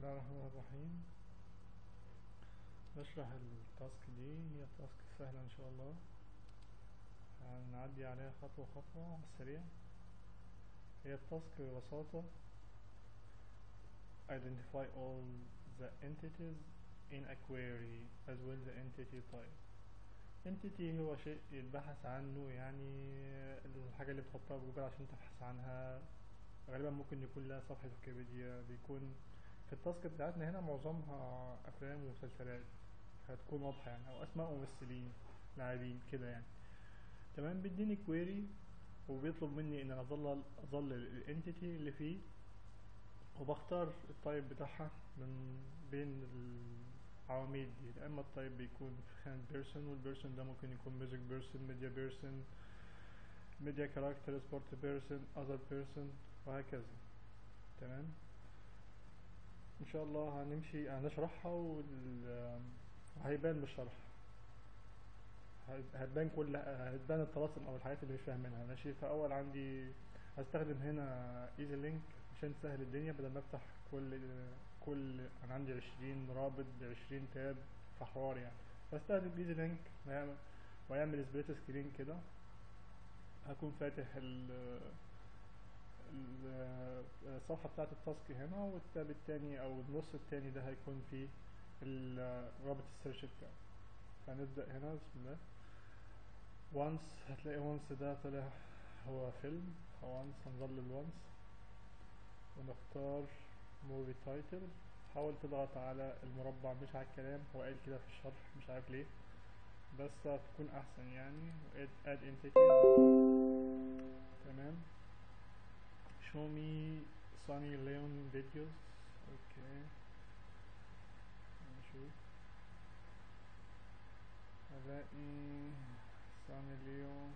الله الرحمن الرحيم نشرح التاسك دي هي تاسك سهلة ان شاء الله هنعدي عليها خطوة خطوة على السريع هي التاسك ببساطة identify all the entities in a query as well the entity type entity هو شيء يتبحث عنه يعني الحاجة اللي بتحطها في جوجل عشان تبحث عنها غالبا ممكن يكون لها صفحة ويكيبيديا بيكون في التاسك بتاعتنا هنا معظمها أفلام ومسلسلات هتكون واضحة يعني أو أسماء ممثلين لاعبين كده يعني تمام بيديني كويري وبيطلب مني إن أنا أظلل أظلل الانتيتي اللي فيه وبختار التايب بتاعها من بين العواميد دي يا اما التايب بيكون في خانة بيرسون والبيرسون ده ممكن يكون ميوزك بيرسون ميديا بيرسون ميديا كاركتر سبورت بيرسون اذر بيرسون وهكذا تمام ان شاء الله هنمشي هنشرحها وال- وهيبان بالشرح هتبان كل هتبان الطلاسم او الحاجات اللي مش فاهمينها ماشي فاول عندي هستخدم هنا ايزي لينك عشان تسهل الدنيا بدل ما افتح كل كل انا عندي عشرين رابط بعشرين تاب في حوار يعني بستخدم ايزي لينك ويعمل سبليت سكرين كده هكون فاتح ال ال- الصفحة بتاعت التاسك هنا والتاب التاني او النص التاني ده هيكون فيه ال- رابط السيرش بتاعه هنبدأ هنا بسم الله وانس هتلاقي وانس ده طلع هو فيلم وانس هنظلل وانس ونختار موفي تايتل حاول تضغط على المربع مش على الكلام هو قايل كده في الشرح مش عارف ليه بس هتكون احسن يعني اد entity تمام show me Sunny Leon videos اوكي نشوف هلاقي سامي ليون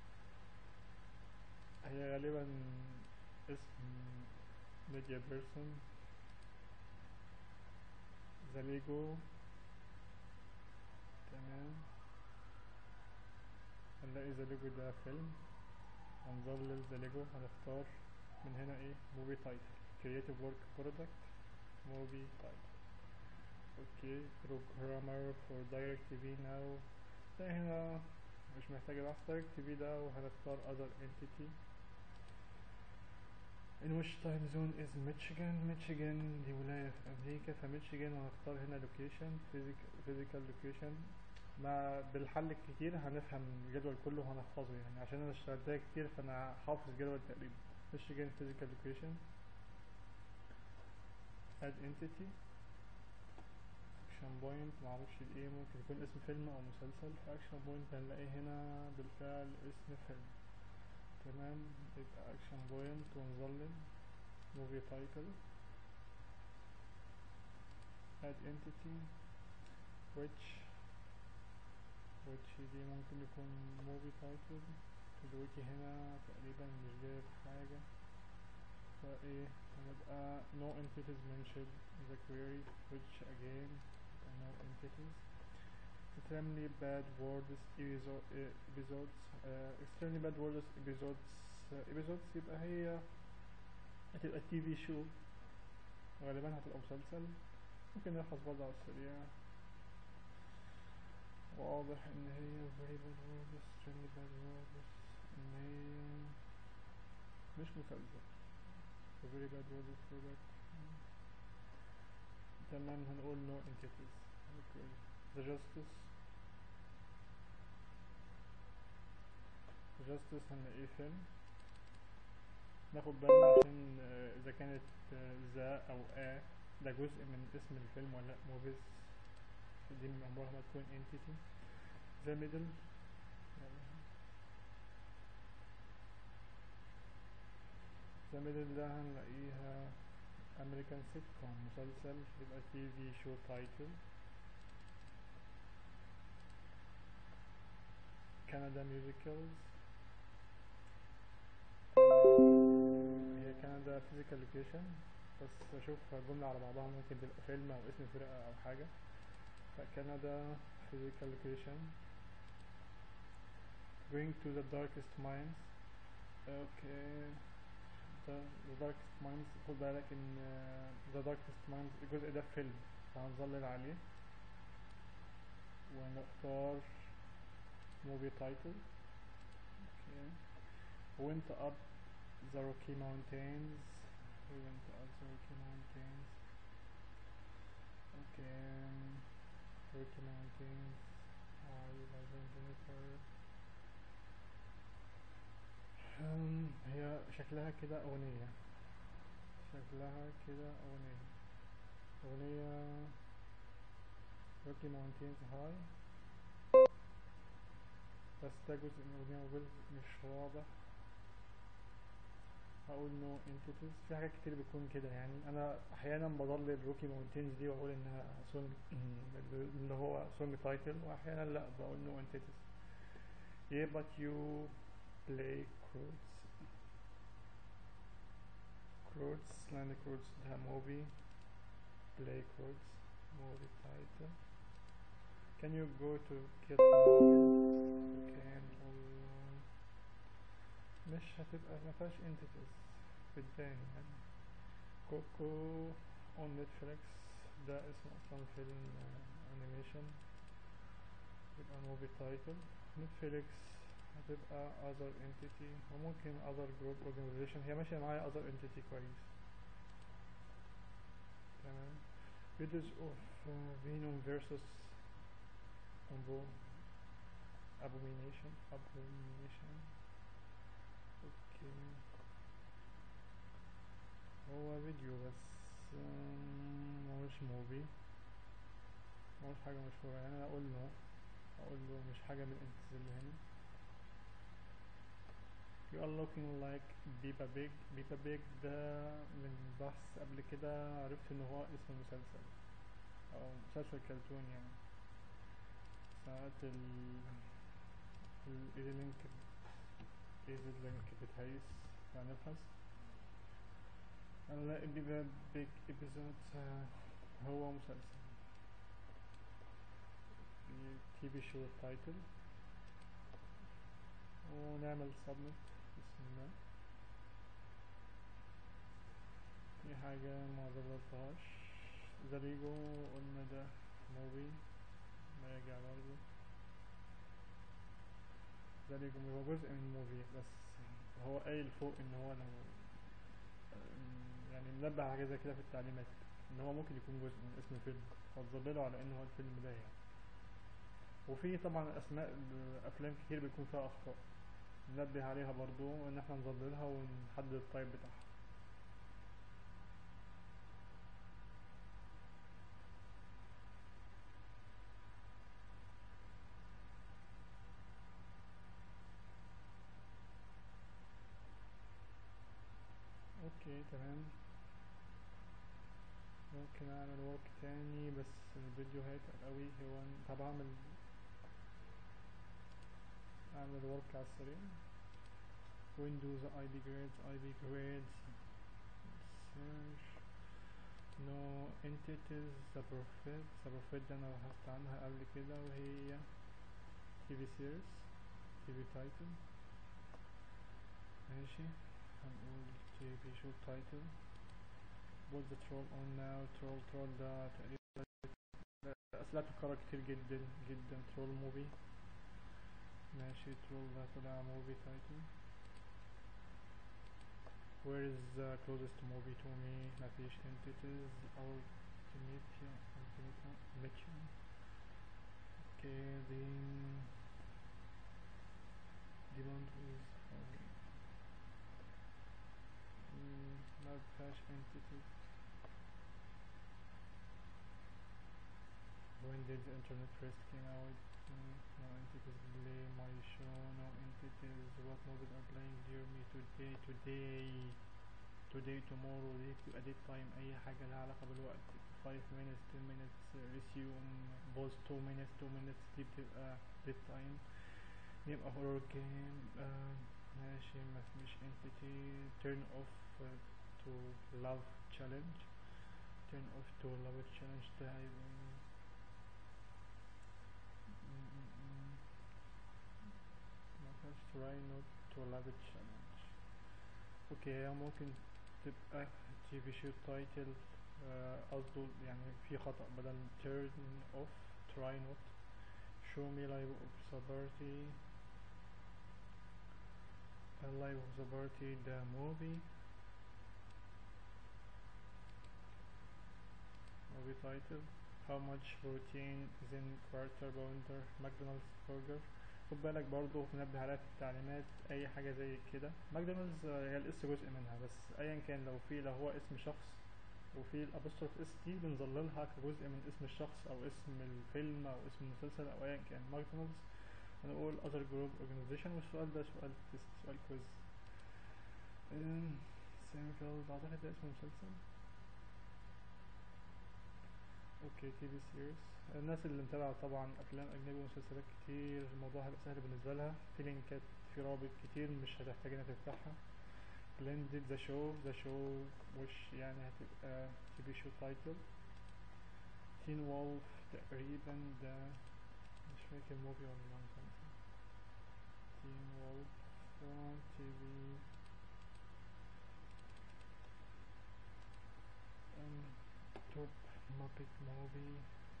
هي غالبا اسم ميديا بيرسون زاليجو تمام هنلاقي زاليجو ده فيلم هنظلل زاليجو هنختار من هنا ايه موفي تايتل creative work product موفي تايتل اوكي programmer for direct tv now ده هنا مش محتاج بحث direct tv ده وهنختار other entity in which time zone is Michigan Michigan دي ولاية في أمريكا فميشيغان وهنختار هنا location physical, physical location مع بالحل الكتير هنفهم الجدول كله وهنحفظه يعني عشان انا اشتغلتها كتير فانا حافظ الجدول تقريبا Michigan physical location add entity action point معرفش الايه ممكن يكون اسم فيلم او مسلسل في action point هنلاقي هنا بالفعل اسم فيلم تمام يبقى action point ونظلم movie title add entity which which دي ممكن يكون movie title الويكي هنا تقريبا مش جايب حاجة فايه هنبقى no entities mentioned in the query which again يبقى no entities extremely bad words episo- eh, episodes uh, extremely bad words episodes uh, episodes يبقى هي هتبقى تي في شو غالبا هتبقى مسلسل ممكن نلخص برضه على السريع واضح ان هي very bad words extremely bad words ان هي مش مسلسل a very bad words product تمام هنقول no entities okay. the justice justice هنلاقيه فيلم ناخد بالنا عشان آه، اذا كانت آه، ذا او ا ده جزء من اسم الفيلم ولا لا موفيز دي من عمرها ما تكون entity ذا ميدل ذا ميدل ده هنلاقيها امريكان سيت كوم مسلسل يبقى تي في شو تايتل كندا ميوزيكالز هي كندا فيزيكال لوكيشن بس اشوف جملة على بعضها ممكن تبقى فيلم او اسم فرقة او حاجة فكندا physical location going to the darkest mines اوكي after the darkest minds خد بالك ان uh, the darkest minds الجزء ده فيلم فهنظلل عليه ونختار movie title okay went up the Rocky Mountains we went up the Rocky Mountains okay Rocky Mountains high by Jennifer um, هي شكلها كده أغنية شكلها كده أغنية أغنية روكي ماونتينز هاي بس ده جزء من الأغنية وجزء مش واضح هقول نو انتيتيز في حاجات كتير بتكون كده يعني أنا أحيانا بضلل روكي ماونتينز دي وأقول إنها سونج اللي هو سونج تايتل وأحيانا لأ بقول نو انتيتيز Yeah, but you play chords chords land chords ده movie play chords movie title can you go to get more you can alone مش هتبقى ما فيهاش entities بتبان يعني كوكو on Netflix ده اسم اصلا فيلم انيميشن يبقى movie title Netflix هتبقى other entity وممكن other group organization هي ماشية معايا other entity كويس تمام videos of uh, Venom versus Umbo Abomination Abomination اوكي هو فيديو بس um, مش موفي مش حاجة مشهورة يعني انا اقول له اقول له مش حاجة من الانتز اللي هنا You are looking like Biba Big Biba Big ده من بحث قبل كده عرفت ان هو اسم مسلسل او مسلسل كرتون يعني ساعات ال الايزي لينك ايزي لينك بتهيس فنبحث هنلاقي بيبا بيج ابيزود هو مسلسل تي في شو تايتل ونعمل سبميت بسم الله في حاجة ما ظبطتهاش زريجو قلنا ده موفي راجع برضه زريجو هو جزء من موفي بس هو قايل فوق ان هو لو يعني منبه على حاجة زي كده في التعليمات ان هو ممكن يكون جزء من اسم الفيلم فتظلله على ان هو الفيلم ده يعني وفي طبعا اسماء افلام كتير بيكون فيها اخطاء ننبه عليها برضو ان احنا نظللها ونحدد التايب بتاعها اوكي تمام ممكن اعمل ورك تاني بس الفيديو هيتقل قوي هو طب اعمل اعمل ورك على السريع ويندوز اي بي جريدز اي بي جريدز سيرش نو انتيتيز ذا بروفيت ذا بروفيت ده انا بحثت عنها قبل كده وهي تي في سيريز تي في تايتل ماشي هنقول تي في شو تايتل What's the troll on now troll troll ده تقريبا أسئلة بتتكرر كتير جدا جدا troll movie ماشي troll ده طلع movie title Where is the closest movie to me مفيش entities Ultimate Ultimate Mission Okay then Demand is okay mm, ما فيهاش entities When did the internet first came out? Mm, no entities play my show, no entities. What movies are playing near me today? Today, today, tomorrow. دي بتبقى date time أي حاجة لها علاقة بالوقت. 5 minutes, 10 minutes, resume, pause 2 minutes, 2 minutes. دي بتبقى date time. نبقى horror game. آه ماشي مفيش entity. Turn off uh, to love challenge. Turn off to love challenge ده هيبقى ما فيهاش try not to love it challenge اوكي هي ممكن تبقى تي في شو تايتل قصده يعني في خطأ بدل turn off try not show me live of the party live of the party the movie movie title how much protein is in quarter pounder ماكدونالدز برجر خد بالك برضه ننبه عليها في التعليمات اي حاجه زي كده ماكدونالدز آه، هي الاس جزء منها بس ايا كان لو في لو هو اسم شخص وفي الابوستروف اس دي بنظللها كجزء من اسم الشخص او اسم الفيلم او اسم المسلسل او ايا كان ماكدونالدز هنقول other group organization والسؤال ده سؤال تيست سؤال كويز سينفيلد اعتقد ده اسم مسلسل اوكي تي في سيريز الناس اللي متابعة طبعا افلام اجنبي ومسلسلات كتير الموضوع هيبقى سهل بالنسبة لها في لينكات في رابط كتير مش هتحتاج انها تفتحها blended ذا شو ذا شو وش يعني هتبقى تي في شو تايتل تين وولف تقريبا ده مش فاكر موفي ولا مسلسل تين وولف تي في توب مابت موفي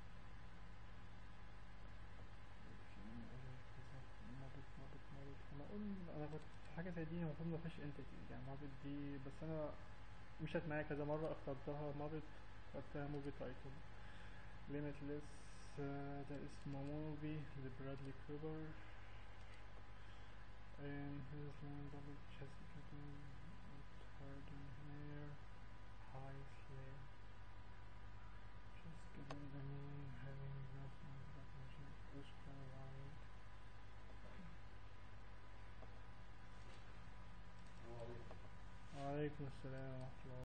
مابت مابت مابت انا اقول انا كنت في حاجه زي دي المفروض ما فيهاش انتيتي يعني مابت دي بس انا مشت معايا كذا مره اخترتها مابت خدتها موفي تايتل ليميتلس ده اسمه موفي لبرادلي كوبر and his land double Jessica with hardened hair high hair just giving the moon having nothing but magic Oscar Wilde وعليكم السلام ورحمة الله